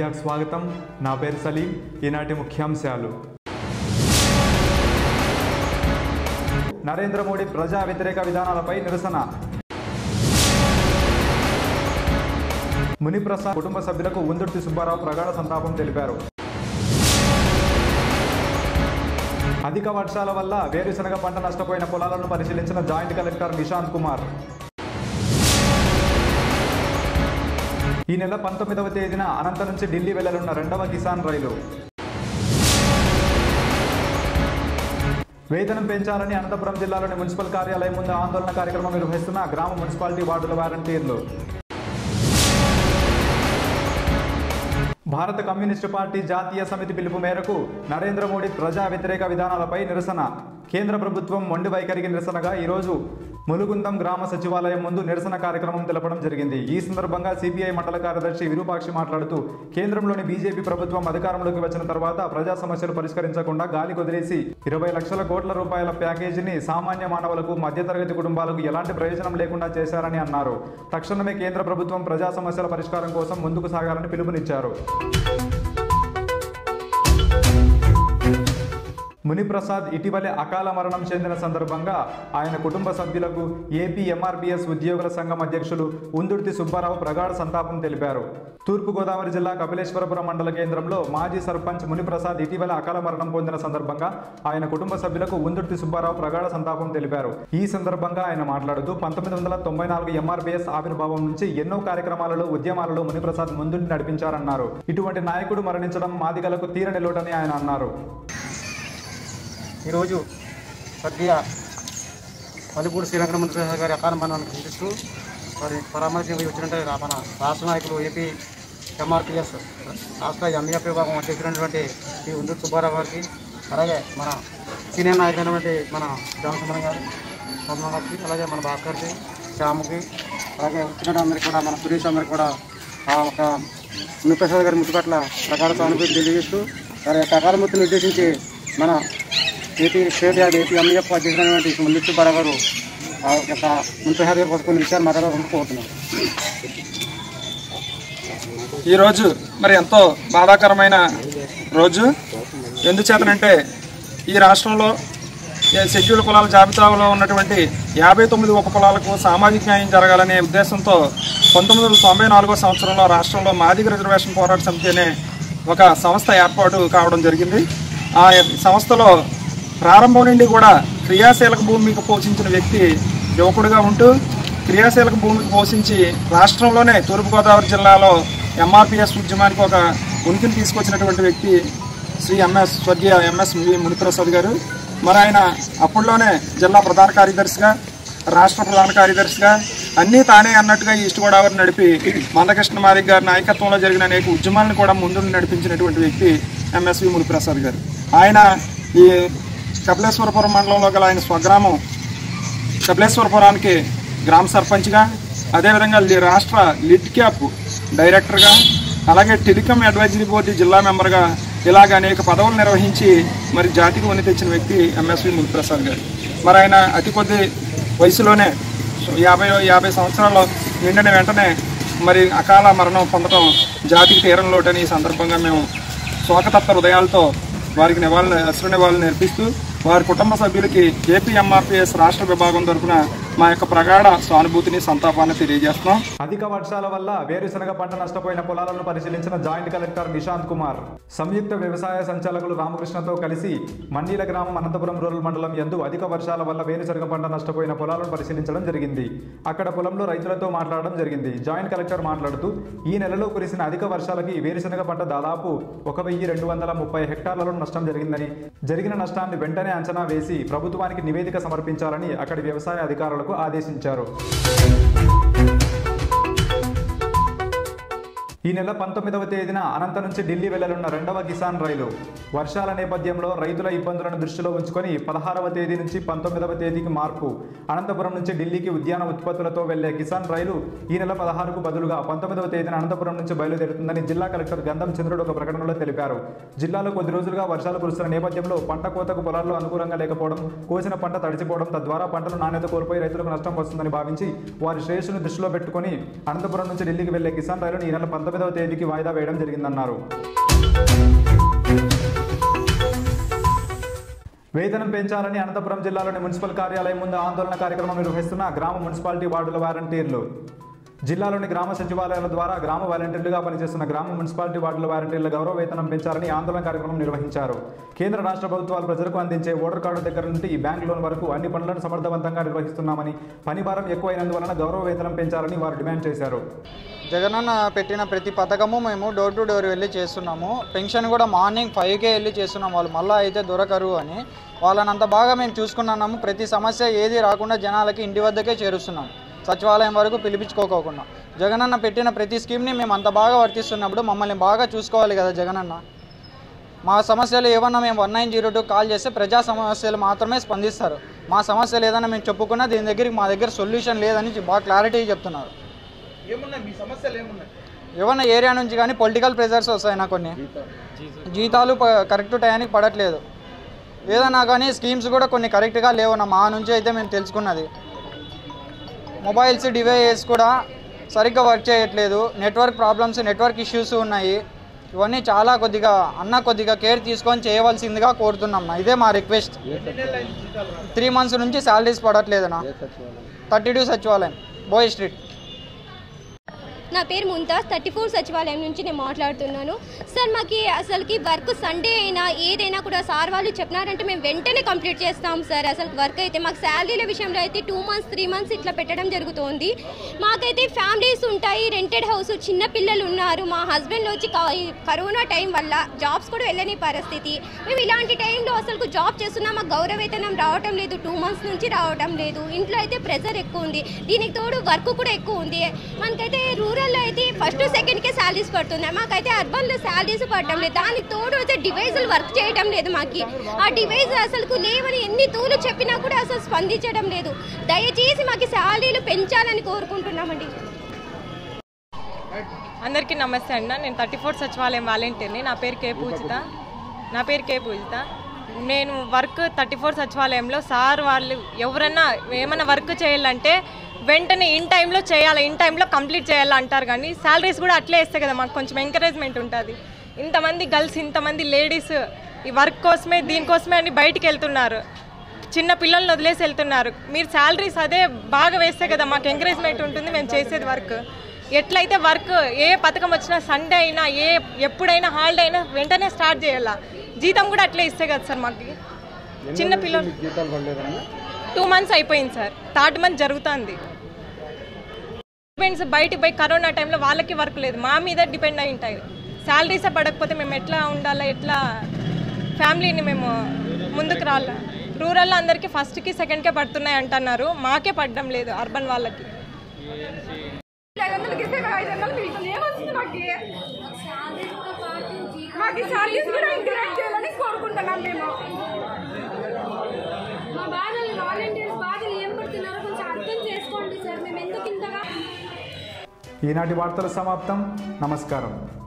మీడియాకు స్వాగతం నా పేరు సలీం ఈనాటి ముఖ్యాంశాలు నరేంద్ర మోడీ ప్రజా వ్యతిరేక విధానాలపై నిరసన మునిప్రసాద్ కుటుంబ సభ్యులకు ఉందుర్తి సుబ్బారావు ప్రగాఢ సంతాపం తెలిపారు అధిక వర్షాల వల్ల వేరుశనగ పంట నష్టపోయిన పొలాలను పరిశీలించిన జాయింట్ కలెక్టర్ నిశాంత్ కుమార్ ఈ నెల పంతొమ్మిదవ తేదీన అనంత నుంచి ఢిల్లీ వెళ్లనున్న రెండవ కిసాన్ రైలు వేతనం పెంచాలని అనంతపురం జిల్లాలోని మున్సిపల్ కార్యాలయం ముందు ఆందోళన కార్యక్రమం నిర్వహిస్తున్న గ్రామ మున్సిపాలిటీ వార్డుల వాలంటీర్లు భారత కమ్యూనిస్టు పార్టీ జాతీయ సమితి పిలుపు మేరకు నరేంద్ర మోడీ ప్రజా వ్యతిరేక విధానాలపై నిరసన కేంద్ర ప్రభుత్వం మొండి వైఖరికి నిరసనగా ఈరోజు ములుగుందం గ్రామ సచివాలయం ముందు నిరసన కార్యక్రమం తెలపడం జరిగింది ఈ సందర్భంగా సిపిఐ మండల కార్యదర్శి విరూపాక్షి మాట్లాడుతూ కేంద్రంలోని బీజేపీ ప్రభుత్వం అధికారంలోకి వచ్చిన తర్వాత ప్రజా సమస్యలు పరిష్కరించకుండా గాలి కొదిలేసి ఇరవై లక్షల కోట్ల రూపాయల ప్యాకేజీని సామాన్య మానవులకు మధ్యతరగతి కుటుంబాలకు ఎలాంటి ప్రయోజనం లేకుండా చేశారని అన్నారు తక్షణమే కేంద్ర ప్రభుత్వం ప్రజా సమస్యల పరిష్కారం కోసం ముందుకు సాగాలని పిలుపునిచ్చారు మునిప్రసాద్ ఇటీవలే అకాల మరణం చెందిన సందర్భంగా ఆయన కుటుంబ సభ్యులకు ఏపీ ఎంఆర్బీఎస్ ఉద్యోగుల సంఘం అధ్యక్షులు ఉందుర్తి సుబ్బారావు ప్రగాఢ సంతాపం తెలిపారు తూర్పుగోదావరి జిల్లా కపిలేశ్వరపురం మండల కేంద్రంలో మాజీ సర్పంచ్ మునిప్రసాద్ ఇటీవల అకాల మరణం పొందిన సందర్భంగా ఆయన కుటుంబ సభ్యులకు ఉందుర్తి సుబ్బారావు ప్రగాఢ సంతాపం తెలిపారు ఈ సందర్భంగా ఆయన మాట్లాడుతూ పంతొమ్మిది వందల తొంభై నాలుగు ఎంఆర్బీఎస్ ఆవిర్భావం నుంచి ఎన్నో కార్యక్రమాలలో ఉద్యమాలలో మునిప్రసాద్ ముందుండి నడిపించారన్నారు ఇటువంటి నాయకుడు మరణించడం మాదిగలకు తీరని లోటని ఆయన అన్నారు ఈరోజు సద్య పలుపూడి శ్రీలంక మంత్రి గారి అకాల మరణాన్ని ఖండిస్తూ మరి పరామర్శించి వచ్చినట్టు మన రాష్ట్ర నాయకులు ఏపీ ఎంఆర్పిఎస్ రాష్ట్ర ఎంఈఎఫ్ విభాగం అధ్యక్షుడైనటువంటి శ్రీ ఉందూరు సుబ్బారావు గారికి అలాగే మన సీనియర్ నాయకులైనటువంటి మన జానసుమరం గారు పద్మ గారికి అలాగే మన భాస్కర్కి శ్యాముకి అలాగే వచ్చిన అందరికీ కూడా మన సురేష్ అందరికి కూడా ఆ ఒక మునిప్రసాద్ గారి మృతి పట్ల ప్రగాఢ సానుభూతి తెలియజేస్తూ వారి యొక్క అకాల మృతిని ఉద్దేశించి మన ఏపీ స్టేట్ యాడ్ ఏపీ ఎంఈఎఫ్ అధ్యక్షుడైనటువంటి ముందు సుబ్బారావు గారు ఆ యొక్క మునిప్రసాద్ గారు కొన్ని విషయాలు మాట్లాడాలని కోరుతున్నాను ఈరోజు మరి ఎంతో బాధాకరమైన రోజు ఎందుచేతనంటే ఈ రాష్ట్రంలో ఈ షెడ్యూల్ కులాల జాబితాలో ఉన్నటువంటి యాభై తొమ్మిది ఉప కులాలకు సామాజిక న్యాయం జరగాలనే ఉద్దేశంతో పంతొమ్మిది వందల తొంభై నాలుగో సంవత్సరంలో రాష్ట్రంలో మాదిగ రిజర్వేషన్ పోరాట సమితి అనే ఒక సంస్థ ఏర్పాటు కావడం జరిగింది ఆ సంస్థలో ప్రారంభం నుండి కూడా క్రియాశీలక భూమికి పోషించిన వ్యక్తి యువకుడిగా ఉంటూ క్రియాశీలక భూమికి పోషించి రాష్ట్రంలోనే తూర్పుగోదావరి జిల్లాలో ఎంఆర్పిఎస్ ఉద్యమానికి ఒక ఉనికిని తీసుకొచ్చినటువంటి వ్యక్తి శ్రీ ఎంఎస్ స్వర్గీయ ఎంఎస్ మునిప్రసాద్ గారు మరి ఆయన అప్పుడులోనే జిల్లా ప్రధాన కార్యదర్శిగా రాష్ట్ర ప్రధాన కార్యదర్శిగా అన్నీ తానే అన్నట్టుగా ఈస్ట్ గోదావరి నడిపి మందకృష్ణ మాదిక్ గారి నాయకత్వంలో జరిగిన అనేక ఉద్యమాలను కూడా ముందు నడిపించినటువంటి వ్యక్తి ఎంఎస్వి మునిప్రసాద్ గారు ఆయన ఈ కపిలేశ్వరపురం మండలంలో గల ఆయన స్వగ్రామం కపిలేశ్వరపురానికి గ్రామ సర్పంచ్గా అదేవిధంగా లి- రాష్ట్ర లిడ్ క్యాప్ డైరెక్టర్గా అలాగే టెలికాం అడ్వైజరీ బోర్డు జిల్లా మెంబర్గా ఇలాగ అనేక పదవులు నిర్వహించి మరి జాతికి వని తెచ్చిన వ్యక్తి ఎంఎస్వి మునిప్రసాద్ గారు మరి ఆయన అతి కొద్ది వయసులోనే యాభై యాభై సంవత్సరాలు నిండిన వెంటనే మరి అకాల మరణం పొందడం జాతికి తీరం లోటని ఈ సందర్భంగా మేము శోకతత్వ హృదయాలతో వారికి నివాళులు అశ్రు నివాళులు నేర్పిస్తూ వారి కుటుంబ సభ్యులకి ఏపీఎంఆర్పిఎస్ రాష్ట్ర విభాగం తరఫున మా యొక్క ప్రగాఢ సానుభూతిని సంతాపాన్ని తెలియజేస్తున్నాం అధిక వర్షాల వల్ల వేరుశనగ పంట నష్టపోయిన పొలాలను పరిశీలించిన జాయింట్ కలెక్టర్ నిశాంత్ కుమార్ సంయుక్త వ్యవసాయ సంచాలకులు రామకృష్ణతో కలిసి మండీల గ్రామం అనంతపురం రూరల్ మండలం యందు అధిక వర్షాల వల్ల వేరుశనగ పంట నష్టపోయిన పొలాలను పరిశీలించడం జరిగింది అక్కడ పొలంలో రైతులతో మాట్లాడడం జరిగింది జాయింట్ కలెక్టర్ మాట్లాడుతూ ఈ నెలలో కురిసిన అధిక వర్షాలకి వేరుశనగ పంట దాదాపు ఒక వెయ్యి రెండు వందల ముప్పై హెక్టార్లలో నష్టం జరిగిందని జరిగిన నష్టాన్ని వెంటనే అంచనా వేసి ప్రభుత్వానికి నివేదిక సమర్పించాలని అక్కడి వ్యవసాయ అధికారులకు ఆదేశించారు ఈ నెల పంతొమ్మిదవ తేదీన అనంత నుంచి ఢిల్లీ వెళ్లనున్న రెండవ కిసాన్ రైలు వర్షాల నేపథ్యంలో రైతుల ఇబ్బందులను దృష్టిలో ఉంచుకొని పదహారవ తేదీ నుంచి పంతొమ్మిదవ తేదీకి మార్పు అనంతపురం నుంచి ఢిల్లీకి ఉద్యాన ఉత్పత్తులతో వెళ్లే కిసాన్ రైలు ఈ నెల పదహారుకు బదులుగా పంతొమ్మిదవ తేదీన అనంతపురం నుంచి బయలుదేరుతుందని జిల్లా కలెక్టర్ గంధం చంద్రుడు ఒక ప్రకటనలో తెలిపారు జిల్లాలో కొద్ది రోజులుగా వర్షాలు కురుస్తున్న నేపథ్యంలో పంట కోతకు పొలాల్లో అనుకూలంగా లేకపోవడం కోసిన పంట తడిచిపోవడం తద్వారా పంటలు నాణ్యత కోల్పోయి రైతులకు నష్టం వస్తుందని భావించి వారి శ్రేయస్సును దృష్టిలో పెట్టుకుని అనంతపురం నుంచి ఢిల్లీకి వెళ్లే కిసాన్ రైలును ఈ నెల పంతొమ్మిది పంతొమ్మిదవ తేదీకి వాయిదా వేయడం జరిగిందన్నారు వేతనం పెంచాలని అనంతపురం జిల్లాలోని మున్సిపల్ కార్యాలయం ముందు ఆందోళన కార్యక్రమం నిర్వహిస్తున్న గ్రామ మున్సిపాలిటీ వార్డుల వాలంటీర్లు జిల్లాలోని గ్రామ సచివాలయాల ద్వారా గ్రామ వాలంటీర్లుగా పనిచేస్తున్న గ్రామ మున్సిపాలిటీ వార్డుల వాలంటీర్ల గౌరవ వేతనం పెంచాలని ఆందోళన కార్యక్రమం నిర్వహించారు కేంద్ర రాష్ట్ర ప్రభుత్వాలు ప్రజలకు అందించే ఓటర్ కార్డు దగ్గర నుండి ఈ బ్యాంక్ లోన్ వరకు అన్ని పనులను సమర్థవంతంగా నిర్వహిస్తున్నామని పని భారం ఎక్కువైనందువలన గౌరవ వేతనం పెంచాలని వారు డిమాండ్ చేశారు జగనన్న పెట్టిన ప్రతి పథకము మేము డోర్ టు డోర్ వెళ్ళి చేస్తున్నాము పెన్షన్ కూడా మార్నింగ్ ఫైవ్కే వెళ్ళి చేస్తున్నాం వాళ్ళు మళ్ళీ అయితే దొరకరు అని వాళ్ళని అంత బాగా మేము చూసుకున్నాము ప్రతి సమస్య ఏది రాకుండా జనాలకి ఇంటి వద్దకే చేరుస్తున్నాం సచివాలయం వరకు పిలిపించుకోకోకుండా జగనన్న పెట్టిన ప్రతి స్కీమ్ని మేము అంత బాగా వర్తిస్తున్నప్పుడు మమ్మల్ని బాగా చూసుకోవాలి కదా జగనన్న మా సమస్యలు ఏమన్నా మేము one nine zero two call చేస్తే ప్రజా సమస్యలు మాత్రమే స్పందిస్తారు మా సమస్యలు ఏదైనా మేము చెప్పుకున్నా దీని దగ్గరికి మా దగ్గర సొల్యూషన్ లేదని బాగా క్లారిటీ చెప్తున్నారు ఏమన్నా ఏరియా నుంచి కానీ పొలిటికల్ ప్రెజర్స్ వస్తాయి నాకు కొన్ని జీతాలు ప- కరెక్ట్ టయానికి పడట్లేదు ఏదన్నా కానీ స్కీమ్స్ కూడా కొన్ని కరెక్ట్గా లేవన్న మా నుంచి అయితే మేము తెలుసుకున్నది మొబైల్స్ డివైస్ కూడా సరిగ్గా వర్క్ చేయట్లేదు నెట్వర్క్ ప్రాబ్లమ్స్ నెట్వర్క్ ఇష్యూస్ ఉన్నాయి ఇవన్నీ చాలా కొద్దిగా అన్న కొద్దిగా కేర్ తీసుకొని చేయవలసిందిగా కోరుతున్నాం ఇదే మా రిక్వెస్ట్ త్రీ మంత్స్ నుంచి శాలరీస్ పడట్లేదన్నా థర్టీ టూ సచివాలయం బోయ్ స్ట్రీట్ నా పేరు ముంతాజ్ థర్టీ ఫోర్ సచివాలయం నుంచి నేను మాట్లాడుతున్నాను సార్ మాకు అసలుకి వర్క్ సండే అయినా ఏదైనా కూడా సార్ వాళ్ళు చెప్పినారంటే మేము వెంటనే కంప్లీట్ చేస్తాం సార్ అసలు వర్క్ అయితే మాకు శాలరీల విషయంలో అయితే టూ మంత్స్ త్రీ మంత్స్ ఇట్లా పెట్టడం జరుగుతోంది మాకైతే ఫ్యామిలీస్ ఉంటాయి రెంటెడ్ హౌస్ చిన్న పిల్లలు ఉన్నారు మా హస్బెండ్ వచ్చి క- ఈ కరోనా టైం వల్ల జాబ్స్ కూడా వెళ్ళని పరిస్థితి మేము ఇలాంటి టైంలో అసలు జాబ్ చేస్తున్నా మాకు గౌరవ వేతనం రావటం లేదు టూ మంత్స్ నుంచి రావటం లేదు ఇంట్లో అయితే ప్రెజర్ ఎక్కువ ఉంది దీనికి తోడు వర్క్ కూడా ఎక్కువ ఉంది మనకైతే రూరల్లో అయితే ఫస్ట్ సెకండ్కే శాలరీస్ పడుతుంది మాకైతే అర్బన్లో శాలరీస్ పడటం లేదు దానికి తోడు అయితే డివైజులు వర్క్ చేయడం లేదు మాకు ఆ డివైస్ అసలు లేవని ఎన్ని తూలు చెప్పినా కూడా అసలు స్పందించడం లేదు దయచేసి మాకు శాలరీలు పెంచాలని కోరుకుంటున్నామండి అందరికీ నమస్తే అన్న నేను థర్టీ ఫోర్ సచివాలయం వాలంటీర్ని నా పేరు కే పూజిత నా పేరు కే పూజిత నేను వర్క్ థర్టీ ఫోర్ సచివాలయంలో సార్ వాళ్ళు ఎవరన్నా ఏమైనా వర్క్ చేయాలంటే వెంటనే ఇన్ టైంలో చేయాలి ఇన్ టైంలో కంప్లీట్ చేయాలి అంటారు కానీ శాలరీస్ కూడా అట్లే ఇస్తే కదా మాకు కొంచెం ఎంకరేజ్మెంట్ ఉంటుంది ఇంతమంది గర్ల్స్ ఇంతమంది లేడీస్ ఈ వర్క్ కోసమే దీనికోసమే అని బయటికి వెళ్తున్నారు చిన్న పిల్లల్ని వదిలేసి వెళ్తున్నారు మీరు శాలరీస్ అదే బాగా వేస్తే కదా మాకు ఎంకరేజ్మెంట్ ఉంటుంది మేము చేసేది వర్క్ ఎట్లయితే వర్క్ ఏ పథకం వచ్చినా సండే అయినా ఏ ఎప్పుడైనా హాలిడే అయినా వెంటనే స్టార్ట్ చేయాలా జీతం కూడా అట్లే ఇస్తే కదా సార్ మాకు చిన్న పిల్లలు టూ మంత్స్ అయిపోయింది సార్ థర్డ్ మంత్ జరుగుతుంది డిపెండ్స్ బయటికి పోయి కరోనా టైంలో వాళ్ళకి వర్క్ లేదు మా మీద డిపెండ్ అయి ఉంటాయి శాలరీసే పడకపోతే మేము ఎట్లా ఉండాలా ఎట్లా ఫ్యామిలీని మేము ముందుకు రాలా రూరల్లో అందరికీ ఫస్ట్కి సెకండ్కే పడుతున్నాయి అంటున్నారు మాకే పడడం లేదు అర్బన్ వాళ్ళకి మాకు సర్వీస్ కూడా ఎంకరేజ్ చేయాలని కోరుకుంటున్నాం మేము మా బాధలు వాలంటీర్స్ బాధలు ఏం పడుతున్నారో కొంచెం అర్థం చేసుకోండి సార్ మేము ఎందుకు ఇంతగా ఈనాటి వార్తలు సమాప్తం నమస్కారం